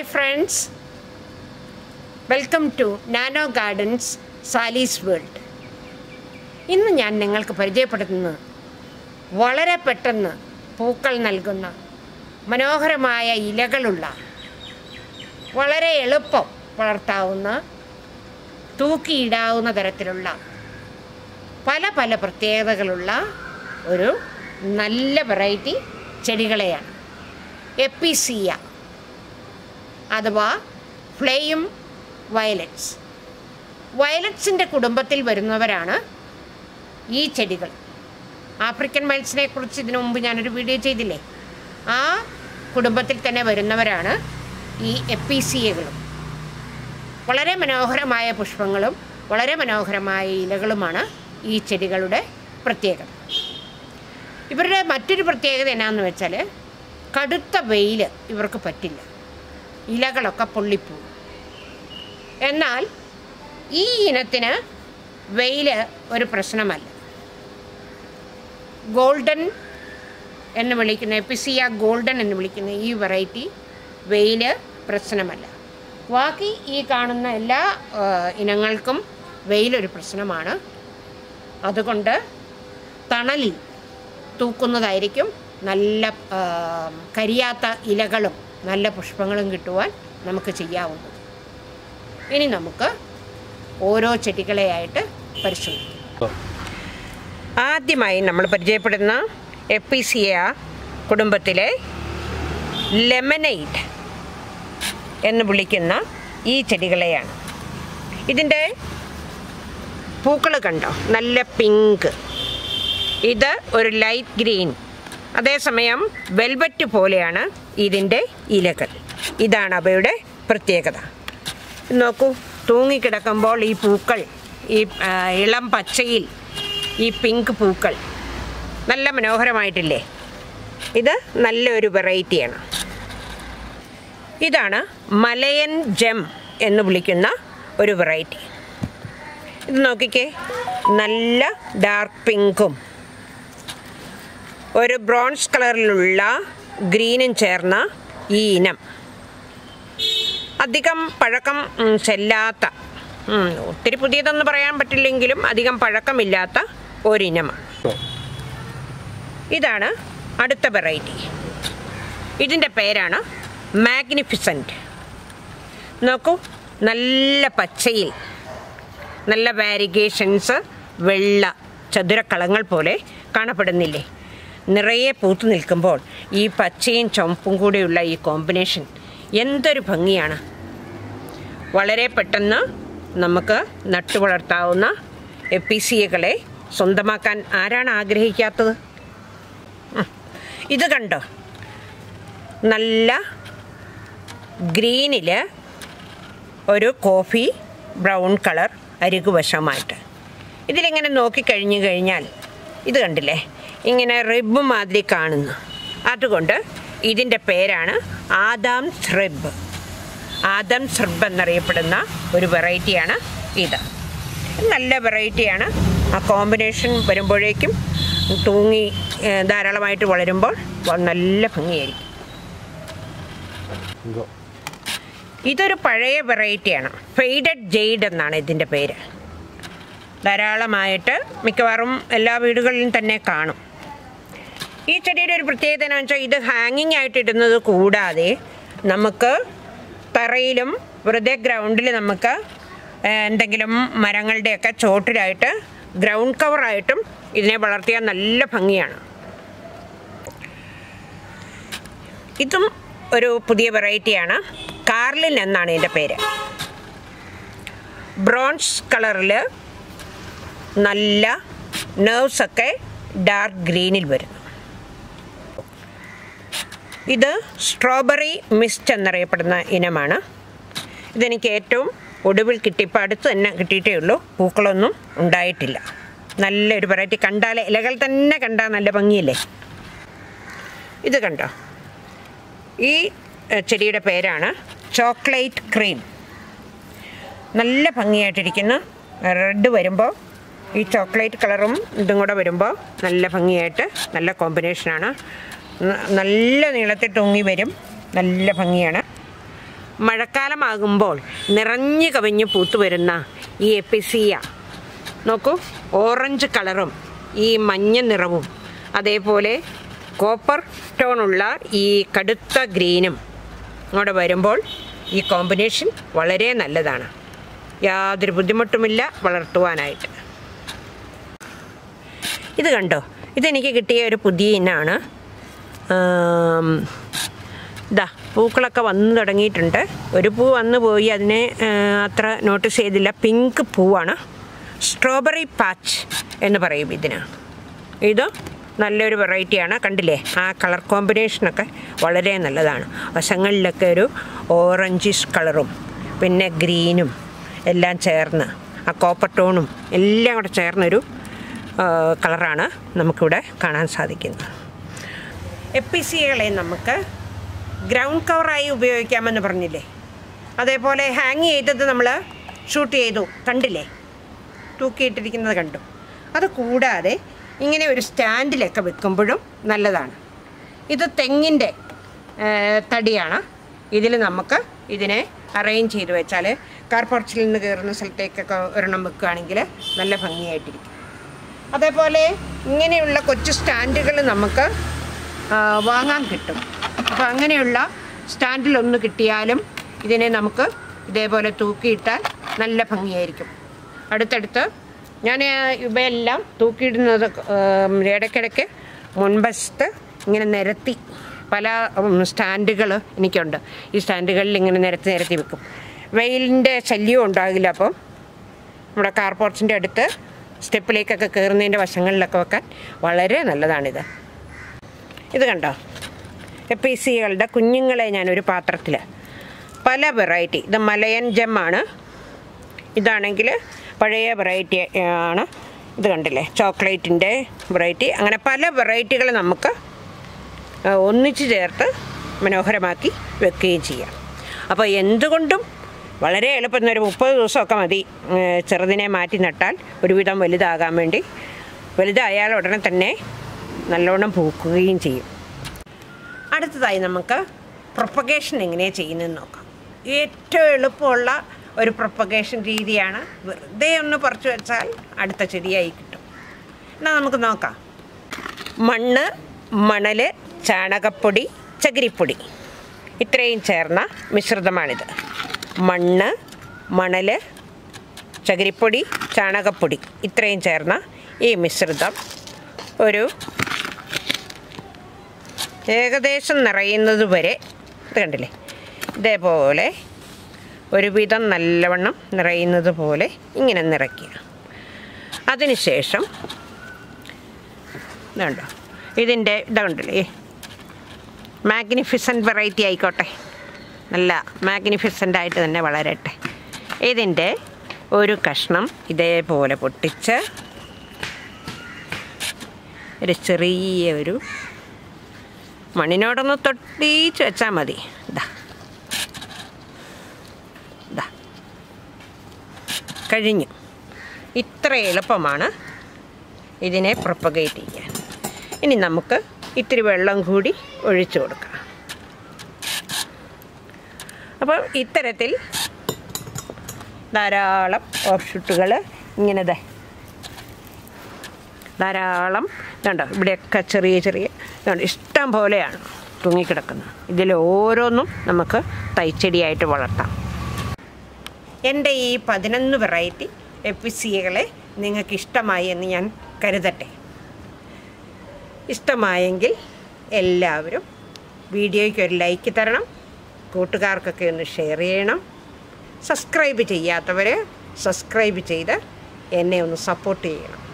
Hi friends welcome to nano gardens Sali's world ഇന്ന് ഞാൻ നിങ്ങൾക്ക് പരിചയപ്പെടുത്തുന്നത് വളരെ പെട്ടെന്ന് പൂക്കൾ നൽകുന്ന മനോഹരമായ ഇലകളുള്ള വളരെ എളുപ്പം വളർത്താവുന്ന തൂക്കിയിടാവുന്ന തരത്തിലുള്ള പല പല പ്രത്യേകതകളുള്ള ഒരു നല്ല വെറൈറ്റി ചെടികളെയാണ് എപ്പിസിയ അഥവാ ഫ്ലെയിം വയലറ്റ്സ് വയലറ്റ്സിൻ്റെ കുടുംബത്തിൽ വരുന്നവരാണ് ഈ ചെടികൾ ആഫ്രിക്കൻ വയലറ്റ്സിനെ കുറിച്ച് ഇതിനു മുമ്പ് ഞാനൊരു വീഡിയോ ചെയ്തില്ലേ ആ കുടുംബത്തിൽ തന്നെ വരുന്നവരാണ് ഈ എപ്പിസിയകളും വളരെ മനോഹരമായ പുഷ്പങ്ങളും വളരെ മനോഹരമായ ഇലകളുമാണ് ഈ ചെടികളുടെ പ്രത്യേകത ഇവരുടെ മറ്റൊരു പ്രത്യേകത എന്നാന്ന് വെച്ചാൽ കടുത്ത വെയിൽ ഇവർക്ക് പറ്റില്ല ഇലകളൊക്കെ പൊള്ളിപ്പോവും എന്നാൽ ഈ ഇനത്തിന് വെയിൽ ഒരു പ്രശ്നമല്ല ഗോൾഡൻ എന്ന് വിളിക്കുന്ന എപ്പിസിയ ഗോൾഡൻ എന്ന് വിളിക്കുന്ന ഈ വെറൈറ്റി വെയിൽ പ്രശ്നമല്ല ബാക്കി ഈ കാണുന്ന എല്ലാ ആ, ഇനങ്ങൾക്കും വെയിലൊരു പ്രശ്നമാണ് അതുകൊണ്ട് തണലിൽ തൂക്കുന്നതായിരിക്കും നല്ല ആ, കരിയാത്ത ഇലകളും നല്ല പുഷ്പങ്ങളും കിട്ടുവാൻ നമുക്ക് ചെയ്യാവുന്നത് ഇനി നമുക്ക് ഓരോ ചെടികളെയായിട്ട് പരിശോധിക്കാം ആദ്യമായി നമ്മൾ പരിചയപ്പെടുന്ന എപ്പിസിയ കുടുംബത്തിലെ ലെമനൈറ്റ് എന്ന് വിളിക്കുന്ന ഈ ചെടികളെയാണ് ഇതിൻ്റെ പൂക്കൾ കണ്ടോ നല്ല പിങ്ക് ഇത് ഒരു ലൈറ്റ് ഗ്രീൻ അതേസമയം വെൽവെറ്റ് പോലെയാണ് ഇതിൻ്റെ ഇലകൾ ഇതാണ് അവയുടെ പ്രത്യേകത നോക്കൂ തൂങ്ങിക്കിടക്കുമ്പോൾ ഈ പൂക്കൾ ഈ ആ, ഇളം പച്ചയിൽ ഈ പിങ്ക് പൂക്കൾ നല്ല മനോഹരമായിട്ടില്ലേ ഇത് നല്ലൊരു വെറൈറ്റിയാണ് ഇതാണ് മലയൻ ജെം എന്ന് വിളിക്കുന്ന ഒരു വെറൈറ്റി ഇത് നോക്കിക്കേ നല്ല ഡാർക്ക് പിങ്കും ഒരു ബ്രോൺസ് കളറിലുള്ള ഗ്രീനും ചേർന്ന ഈ ഇനം അധികം പഴക്കം ഉം, ചെല്ലാത്ത ഉം, ഒത്തിരി പുതിയതെന്ന് പറയാൻ പറ്റില്ലെങ്കിലും അധികം പഴക്കമില്ലാത്ത ഒരിനമാണ് ഇതാണ് അടുത്ത വെറൈറ്റി ഇതിൻ്റെ പേരാണ് മാഗ്നിഫിസൻറ്റ് നോക്കൂ നല്ല പച്ചയിൽ നല്ല വാരിഗേഷൻസ് വെള്ള ചതുരക്കളങ്ങൾ പോലെ കാണപ്പെടുന്നില്ലേ നിറയെ പൂത്തു നിൽക്കുമ്പോൾ ഈ പച്ചയും ചുവപ്പും കൂടെയുള്ള ഈ കോമ്പിനേഷൻ എന്തൊരു ഭംഗിയാണ് വളരെ പെട്ടെന്ന് നമുക്ക് നട്ടു വളർത്താവുന്ന എപ്പിസിയകളെ സ്വന്തമാക്കാൻ ആരാണ് ആഗ്രഹിക്കാത്തത് ഉം. ഇത് കണ്ടോ നല്ല ഗ്രീനിൽ ഒരു കോഫി ബ്രൗൺ കളർ അരികുവശമായിട്ട് ഇതിലിങ്ങനെ നോക്കിക്കഴിഞ്ഞു കഴിഞ്ഞാൽ ഇത് കണ്ടില്ലേ ഇങ്ങനെ റിബ് മാതിരി കാണുന്നു അതുകൊണ്ട് ഇതിൻ്റെ പേരാണ് ആദാം റിബ് ആദം റിബ് എന്നറിയപ്പെടുന്ന ഒരു വെറൈറ്റിയാണ് ഇത് നല്ല വെറൈറ്റിയാണ് ആ കോമ്പിനേഷൻ വരുമ്പോഴേക്കും തൂങ്ങി ഏഹ്, ധാരാളമായിട്ട് വളരുമ്പോൾ വ- നല്ല ഭംഗിയായിരിക്കും ഇതൊരു പഴയ വെറൈറ്റിയാണ് ഫെയ്ഡഡ് ജെയ്ഡ് എന്നാണ് ഇതിൻ്റെ പേര് ധാരാളമായിട്ട് മിക്കവാറും എല്ലാ വീടുകളിലും തന്നെ കാണും ഈ ചെടിയുടെ ഒരു പ്രത്യേകത എന്ന് വെച്ചാൽ ഇത് ഹാങ്ങിങ് ആയിട്ട് ഇടുന്നത് കൂടാതെ നമുക്ക് തറയിലും വെറുതെ ഗ്രൗണ്ടിൽ നമുക്ക് ഏഹ്, എന്തെങ്കിലും മരങ്ങളുടെയൊക്കെ ചോട്ടിലായിട്ട് ഗ്രൗണ്ട് കവറായിട്ടും ഇതിനെ വളർത്തിയാൽ നല്ല ഭംഗിയാണ് ഇതും ഒരു പുതിയ വെറൈറ്റിയാണ് കാർലിൻ എന്നാണ് ഇതിൻ്റെ പേര് ബ്രോൺസ് കളറിൽ നല്ല nerves ഒക്കെ ഡാർക്ക് ഗ്രീനിൽ വരുന്നു ഇത് സ്ട്രോബെറി മിസ്റ്റ് എന്നറിയപ്പെടുന്ന ഇനമാണ് ഇതെനിക്ക് ഏറ്റവും ഒടുവിൽ കിട്ടി ഇപ്പം അടുത്ത് തന്നെ കിട്ടിയിട്ടേ ഉള്ളൂ പൂക്കളൊന്നും ഉണ്ടായിട്ടില്ല നല്ലൊരു വെറൈറ്റി കണ്ടാൽ ഇലകൾ തന്നെ കണ്ടാൽ നല്ല ഭംഗിയില്ലേ ഇത് കണ്ടോ ഈ എഹ്, ചെടിയുടെ പേരാണ് ചോക്ലേറ്റ് ക്രീം നല്ല ഭംഗിയായിട്ടിരിക്കുന്നു റെഡ് വരുമ്പോൾ ഈ ചോക്ലേറ്റ് കളറും ഇതും കൂടെ വരുമ്പോൾ നല്ല ഭംഗിയായിട്ട് നല്ല കോമ്പിനേഷനാണ് ന- നല്ല നീളത്തിൽ തൂങ്ങി വരും നല്ല ഭംഗിയാണ് മഴക്കാലമാകുമ്പോൾ നിറഞ്ഞു കവിഞ്ഞ് പൂത്തു വരുന്ന ഈ എപ്പിസിയ നോക്കൂ ഓറഞ്ച് കളറും ഈ മഞ്ഞ നിറവും അതേപോലെ കോപ്പർ ടോണുള്ള ഈ കടുത്ത ഗ്രീനും അങ്ങോട്ട് വരുമ്പോൾ ഈ കോമ്പിനേഷൻ വളരെ നല്ലതാണ് യാതൊരു ബുദ്ധിമുട്ടുമില്ല വളർത്തുവാനായിട്ട് ഇത് കണ്ടോ ഇതെനിക്ക് കിട്ടിയ ഒരു പുതിയ ഇനാണ് ആം, ഇതാ പൂക്കളൊക്കെ വന്നു തുടങ്ങിയിട്ടുണ്ട് ഒരു പൂ വന്നു പോയി അതിനെ ആ, അത്ര നോട്ടീസ് ചെയ്തില്ല പിങ്ക് പൂവാണ് സ്ട്രോബെറി പാച്ച് എന്ന് പറയും ഇതിന് ഇത് നല്ലൊരു വെറൈറ്റിയാണ് കണ്ടില്ലേ ആ കളർ കോമ്പിനേഷനൊക്കെ വളരെ നല്ലതാണ് വശങ്ങളിലൊക്കെ ഒരു ഓറഞ്ചിഷ് കളറും പിന്നെ ഗ്രീനും എല്ലാം ചേർന്ന് ആ കോപ്പർ ടോണും എല്ലാം കൂടെ ചേർന്നൊരു ആ, കളറാണ് നമുക്കിവിടെ കാണാൻ സാധിക്കുന്നത് എപ്പിസികളെ നമുക്ക് ഗ്രൗണ്ട് കവറായി ഉപയോഗിക്കാമെന്ന് പറഞ്ഞില്ലേ അതേപോലെ ഹാങ് ചെയ്തത് നമ്മൾ ഷൂട്ട് ചെയ്തു കണ്ടില്ലേ തൂക്കിയിട്ടിരിക്കുന്നത് കണ്ടു അത് കൂടാതെ ഇങ്ങനെ ഒരു സ്റ്റാൻഡിലൊക്കെ വെക്കുമ്പോഴും നല്ലതാണ് ഇത് തെങ്ങിൻ്റെ തടിയാണ് ഇതിൽ നമുക്ക് ഇതിനെ അറേഞ്ച് ചെയ്ത് വെച്ചാൽ കാർ പോർച്ചിൽ നിന്ന് കയറുന്ന സ്ഥലത്തേക്കൊക്കെ ഒരെണ്ണം വെക്കുകയാണെങ്കിൽ നല്ല ഭംഗിയായിട്ടിരിക്കും അതേപോലെ ഇങ്ങനെയുള്ള കൊച്ചു സ്റ്റാൻഡുകൾ നമുക്ക് ആ, വാങ്ങാൻ കിട്ടും അപ്പോൾ അങ്ങനെയുള്ള സ്റ്റാൻഡിലൊന്ന് കിട്ടിയാലും ഇതിനെ നമുക്ക് ഇതേപോലെ തൂക്കിയിട്ടാൽ നല്ല ഭംഗിയായിരിക്കും അടുത്തടുത്ത് ഞാൻ ഇവയെല്ലാം തൂക്കിയിടുന്നത് ഇടയ്ക്കിടയ്ക്ക് മുൻവശത്ത് ഇങ്ങനെ നിരത്തി പല സ്റ്റാൻഡുകൾ എനിക്കുണ്ട് ഈ സ്റ്റാൻഡുകളിൽ ഇങ്ങനെ നിരത്തി നിരത്തി വെക്കും വെയിലിൻ്റെ ശല്യവും ഉണ്ടാകില്ല അപ്പം നമ്മുടെ കാർ പോർച്ചിൻ്റെ അടുത്ത് സ്റ്റെപ്പിലേക്കൊക്കെ കയറുന്നതിൻ്റെ വശങ്ങളിലൊക്കെ വെക്കാൻ വളരെ നല്ലതാണിത് ഇത് കണ്ടോ എ സികളുടെ കുഞ്ഞുങ്ങളെ ഞാനൊരു പാത്രത്തിൽ പല വെറൈറ്റി ഇത് മലയൻ ജമ്മാണ് ഇതാണെങ്കിൽ പഴയ വെറൈറ്റി ആണ് ഇത് കണ്ടില്ലേ ചോക്ലേറ്റിൻ്റെ വെറൈറ്റി അങ്ങനെ പല വെറൈറ്റികൾ നമുക്ക് ആ, ഒന്നിച്ച് ചേർത്ത് മനോഹരമാക്കി വെക്കുകയും ചെയ്യാം അപ്പോൾ എന്തുകൊണ്ടും വളരെ എളുപ്പം ഒരു മുപ്പത് ദിവസമൊക്കെ മതി ഏ, ചെറുതിനെ മാറ്റി നട്ടാൽ ഒരുവിധം വലുതാകാൻ വേണ്ടി വലുതായാൽ ഉടനെ തന്നെ നല്ലോണം പൂക്കുകയും ചെയ്യും അടുത്തതായി നമുക്ക് പ്രൊപ്പഗേഷൻ എങ്ങനെയാണ് ചെയ്യുന്നതെന്ന് നോക്കാം ഏറ്റവും എളുപ്പമുള്ള ഒരു പ്രൊപ്പഗേഷൻ രീതിയാണ് വെറുതെ ഒന്ന് പറിച്ചു വെച്ചാൽ അടുത്ത ചെടിയായി കിട്ടും എന്നാൽ നമുക്ക് നോക്കാം മണ്ണ് മണൽ ചാണകപ്പൊടി ചകിരിപ്പൊടി ഇത്രയും ചേർന്ന മിശ്രിതമാണിത് മണ്ണ് മണൽ ചകിരിപ്പൊടി ചാണകപ്പൊടി ഇത്രയും ചേർന്ന ഈ മിശ്രിതം ഒരു ഏകദേശം നിറയുന്നത് വരെ ഇത് കണ്ടില്ലേ ഇതേപോലെ ഒരുവിധം നല്ലവണ്ണം നിറയുന്നത് പോലെ ഇങ്ങനെ നിറയ്ക്കുക അതിനുശേഷം ഇതുണ്ടോ ഇതിൻ്റെ ഇതുണ്ടല്ലേ മാഗ്നിഫിസൻറ്റ് വെറൈറ്റി ആയിക്കോട്ടെ നല്ല മാഗ്നിഫിസൻ്റ് ആയിട്ട് തന്നെ വളരട്ടെ ഇതിൻ്റെ ഒരു കഷ്ണം ഇതേപോലെ പൊട്ടിച്ച് ഒരു ചെറിയ ഒരു മണ്ണിനോടൊന്ന് തൊട്ടിച്ച് വെച്ചാൽ മതി ഇതാ ഇതാ കഴിഞ്ഞു ഇത്ര എളുപ്പമാണ് ഇതിനെ പ്രൊപ്പഗേറ്റ് ചെയ്യാൻ ഇനി നമുക്ക് ഇത്തിരി വെള്ളം കൂടി ഒഴിച്ചു കൊടുക്കാം അപ്പം ഇത്തരത്തിൽ ധാരാളം ഓപ്ഷൂട്ടുകൾ ഇങ്ങനെ ദേ ധാരാളം ഇതുണ്ടോ ഇവിടെയൊക്കെ ചെറിയ ചെറിയ ഇതുണ്ട് ഇഷ്ടം പോലെയാണ് തൂങ്ങിക്കിടക്കുന്നത് ഇതിൽ ഓരോന്നും നമുക്ക് തൈച്ചെടിയായിട്ട് വളർത്താം എൻ്റെ ഈ പതിനൊന്ന് വെറൈറ്റി എപ്പിസിയകളെ നിങ്ങൾക്ക് ഇഷ്ടമായി എന്ന് ഞാൻ കരുതട്ടെ ഇഷ്ടമായെങ്കിൽ എല്ലാവരും വീഡിയോയ്ക്ക് ഒരു ലൈക്ക് തരണം കൂട്ടുകാർക്കൊക്കെ ഒന്ന് ഷെയർ ചെയ്യണം സബ്സ്ക്രൈബ് ചെയ്യാത്തവർ സബ്സ്ക്രൈബ് ചെയ്ത് എന്നെ ഒന്ന് സപ്പോർട്ട് ചെയ്യണം